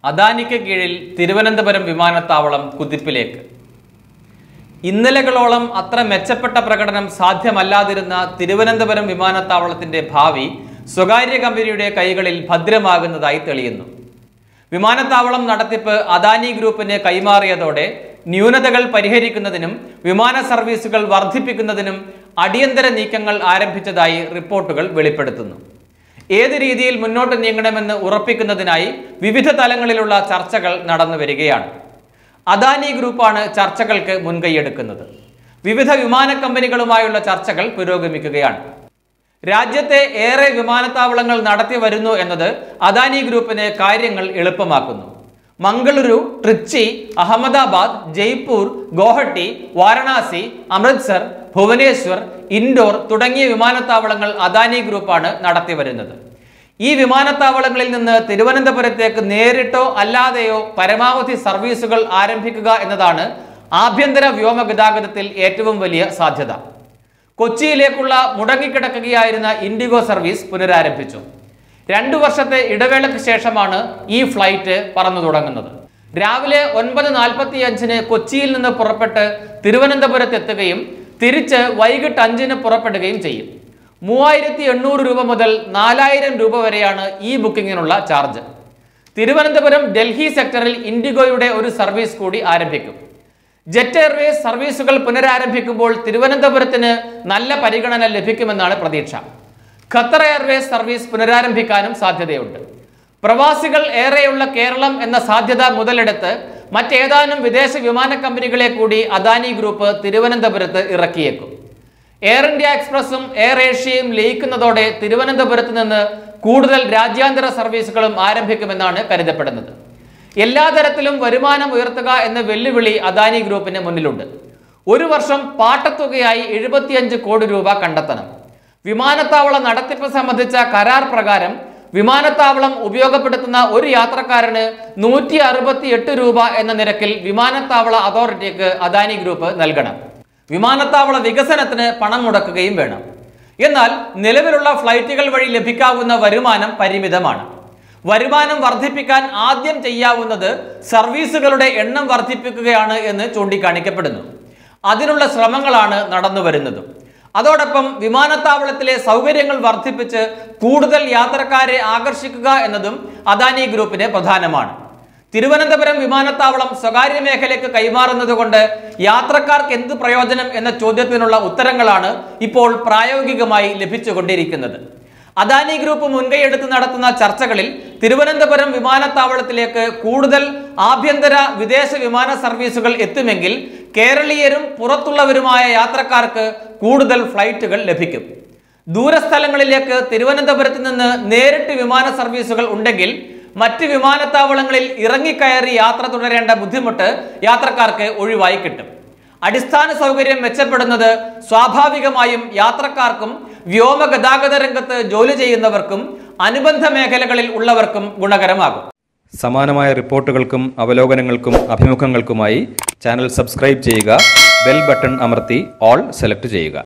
അദാനിക്ക് കീഴിൽ തിരുവനന്തപുരം വിമാനത്താവളം കുതിപ്പിലേക്ക് ഇന്നലകളോളം അത്ര മെച്ചപ്പെട്ട പ്രകടനം സാധ്യമല്ലാതിരുന്ന തിരുവനന്തപുരം വിമാനത്താവളത്തിന്റെ ഭാവി സ്വകാര്യ കമ്പനിയുടെ കൈകളിൽ ഭദ്രമാകുന്നതായി തെളിയുന്നു വിമാനത്താവളം നടത്തിപ്പ് അദാനി ഗ്രൂപ്പിന് കൈമാറിയതോടെ ന്യൂനതകൾ പരിഹരിക്കുന്നതിനും വിമാന സർവീസുകൾ വർദ്ധിപ്പിക്കുന്നതിനും അടിയന്തര നീക്കങ്ങൾ ആരംഭിച്ചതായി റിപ്പോർട്ടുകൾ വെളിപ്പെടുത്തുന്നു ഏത് രീതിയിൽ മുന്നോട്ട് നീങ്ങണമെന്ന് ഉറപ്പിക്കുന്നതിനായി വിവിധ തലങ്ങളിലുള്ള ചർച്ചകൾ നടന്നു വരികയാണ് അദാനി ഗ്രൂപ്പാണ് ചർച്ചകൾക്ക് മുൻകൈയെടുക്കുന്നത് വിവിധ വിമാന കമ്പനികളുമായുള്ള ചർച്ചകൾ പുരോഗമിക്കുകയാണ് രാജ്യത്തെ ഏറെ വിമാനത്താവളങ്ങൾ നടത്തി വരുന്നു എന്നത് അദാനി ഗ്രൂപ്പിന് കാര്യങ്ങൾ എളുപ്പമാക്കുന്നു മംഗളൂരു ട്രിച്ചി അഹമ്മദാബാദ് ജയ്പൂർ ഗോഹട്ടി വാരണാസി അമൃത്സർ ഭുവനേശ്വർ ഇൻഡോർ തുടങ്ങിയ വിമാനത്താവളങ്ങൾ അദാനി ഗ്രൂപ്പാണ് നടത്തി വരുന്നത് ഈ വിമാനത്താവളങ്ങളിൽ നിന്ന് തിരുവനന്തപുരത്തേക്ക് നേരിട്ടോ അല്ലാതെയോ പരമാവധി സർവീസുകൾ ആരംഭിക്കുക എന്നതാണ് ആഭ്യന്തര വ്യോമ ഗതാഗതത്തിൽ ഏറ്റവും വലിയ സാധ്യത കൊച്ചിയിലേക്കുള്ള മുടങ്ങിക്കിടക്കുകയായിരുന്ന ഇൻഡിഗോ സർവീസ് പുനരാരംഭിച്ചു രണ്ടു വർഷത്തെ ഇടവേളയ്ക്ക് ശേഷമാണ് ഈ ഫ്ലൈറ്റ് പറന്നു തുടങ്ങുന്നത് രാവിലെ ഒൻപത് നാൽപ്പത്തി അഞ്ചിന് കൊച്ചിയിൽ നിന്ന് പുറപ്പെട്ട് തിരുവനന്തപുരത്ത് എത്തുകയും തിരിച്ച് വൈകിട്ട് അഞ്ചിന് പുറപ്പെടുകയും ചെയ്യും മൂവായിരത്തി എണ്ണൂറ് രൂപ മുതൽ നാലായിരം രൂപ വരെയാണ് ഈ ബുക്കിങ്ങിനുള്ള ചാർജ് തിരുവനന്തപുരം ഡൽഹി സെക്ടറിൽ ഇൻഡിഗോയുടെ ഒരു സർവീസ് കൂടി ആരംഭിക്കും ജെറ്റ് എയർവേസ് സർവീസുകൾ പുനരാരംഭിക്കുമ്പോൾ തിരുവനന്തപുരത്തിന് നല്ല പരിഗണന ലഭിക്കുമെന്നാണ് പ്രതീക്ഷ ഖത്തർ എയർവേസ് സർവീസ് പുനരാരംഭിക്കാനും സാധ്യതയുണ്ട് പ്രവാസികൾ ഏറെയുള്ള കേരളം എന്ന സാധ്യത മുതലെടുത്ത് മറ്റേതാനും വിദേശ വിമാന കമ്പനികളെ കൂടി അദാനി ഗ്രൂപ്പ് തിരുവനന്തപുരത്ത് ഇറക്കിയേക്കും എയർ ഇന്ത്യ എക്സ്പ്രസും എയർ ഏഷ്യയും ലയിക്കുന്നതോടെ തിരുവനന്തപുരത്ത് നിന്ന് കൂടുതൽ രാജ്യാന്തര സർവീസുകളും ആരംഭിക്കുമെന്നാണ് കരുതപ്പെടുന്നത് എല്ലാ തരത്തിലും വരുമാനം ഉയർത്തുക എന്ന വെല്ലുവിളി അദാനി ഗ്രൂപ്പിന് മുന്നിലുണ്ട് ഒരു വർഷം പാട്ടത്തുകയായി എഴുപത്തിയഞ്ച് കോടി രൂപ കണ്ടെത്തണം വിമാനത്താവള നടത്തിപ്പ് സംബന്ധിച്ച കരാർ പ്രകാരം വിമാനത്താവളം ഉപയോഗപ്പെടുത്തുന്ന ഒരു യാത്രക്കാരന് നൂറ്റി അറുപത്തി എട്ട് രൂപ എന്ന നിരക്കിൽ വിമാനത്താവള അതോറിറ്റിക്ക് അദാനി ഗ്രൂപ്പ് നൽകണം വിമാനത്താവള വികസനത്തിന് പണം മുടക്കുകയും വേണം എന്നാൽ നിലവിലുള്ള ഫ്ലൈറ്റുകൾ വഴി ലഭിക്കാവുന്ന വരുമാനം പരിമിതമാണ് വരുമാനം വർദ്ധിപ്പിക്കാൻ ആദ്യം ചെയ്യാവുന്നത് സർവീസുകളുടെ എണ്ണം വർദ്ധിപ്പിക്കുകയാണ് എന്ന് ചൂണ്ടിക്കാണിക്കപ്പെടുന്നു അതിനുള്ള ശ്രമങ്ങളാണ് നടന്നു വരുന്നത് അതോടൊപ്പം വിമാനത്താവളത്തിലെ സൗകര്യങ്ങൾ വർദ്ധിപ്പിച്ച് കൂടുതൽ യാത്രക്കാരെ ആകർഷിക്കുക എന്നതും അദാനി ഗ്രൂപ്പിന് പ്രധാനമാണ് തിരുവനന്തപുരം വിമാനത്താവളം സ്വകാര്യ മേഖലയ്ക്ക് കൈമാറുന്നത് കൊണ്ട് യാത്രക്കാർക്ക് എന്ത് പ്രയോജനം എന്ന ചോദ്യത്തിനുള്ള ഉത്തരങ്ങളാണ് ഇപ്പോൾ പ്രായോഗികമായി ലഭിച്ചുകൊണ്ടിരിക്കുന്നത് അദാനി ഗ്രൂപ്പ് മുൻകൈയെടുത്ത് നടത്തുന്ന ചർച്ചകളിൽ തിരുവനന്തപുരം വിമാനത്താവളത്തിലേക്ക് കൂടുതൽ ആഭ്യന്തര വിദേശ വിമാന സർവീസുകൾ എത്തുമെങ്കിൽ കേരളീയരും പുറത്തുള്ളവരുമായ യാത്രക്കാർക്ക് കൂടുതൽ ഫ്ലൈറ്റുകൾ ലഭിക്കും ദൂരസ്ഥലങ്ങളിലേക്ക് തിരുവനന്തപുരത്ത് നിന്ന് നേരിട്ട് വിമാന സർവീസുകൾ ഉണ്ടെങ്കിൽ മറ്റ് വിമാനത്താവളങ്ങളിൽ ഇറങ്ങിക്കയറി യാത്ര തുടരേണ്ട ബുദ്ധിമുട്ട് യാത്രക്കാർക്ക് ഒഴിവായി കിട്ടും അടിസ്ഥാന സൗകര്യം മെച്ചപ്പെടുന്നത് സ്വാഭാവികമായും യാത്രക്കാർക്കും വ്യോമ ഗതാഗത രംഗത്ത് ജോലി ചെയ്യുന്നവർക്കും അനുബന്ധ മേഖലകളിൽ ഉള്ളവർക്കും ഗുണകരമാകും സമാനമായ റിപ്പോർട്ടുകൾക്കും അവലോകനങ്ങൾക്കും അഭിമുഖങ്ങൾക്കുമായി ചാനൽ സബ്സ്ക്രൈബ് ചെയ്യുക ബെൽ ബട്ടൺ അമർത്തി ഓൾ സെലക്ട് ചെയ്യുക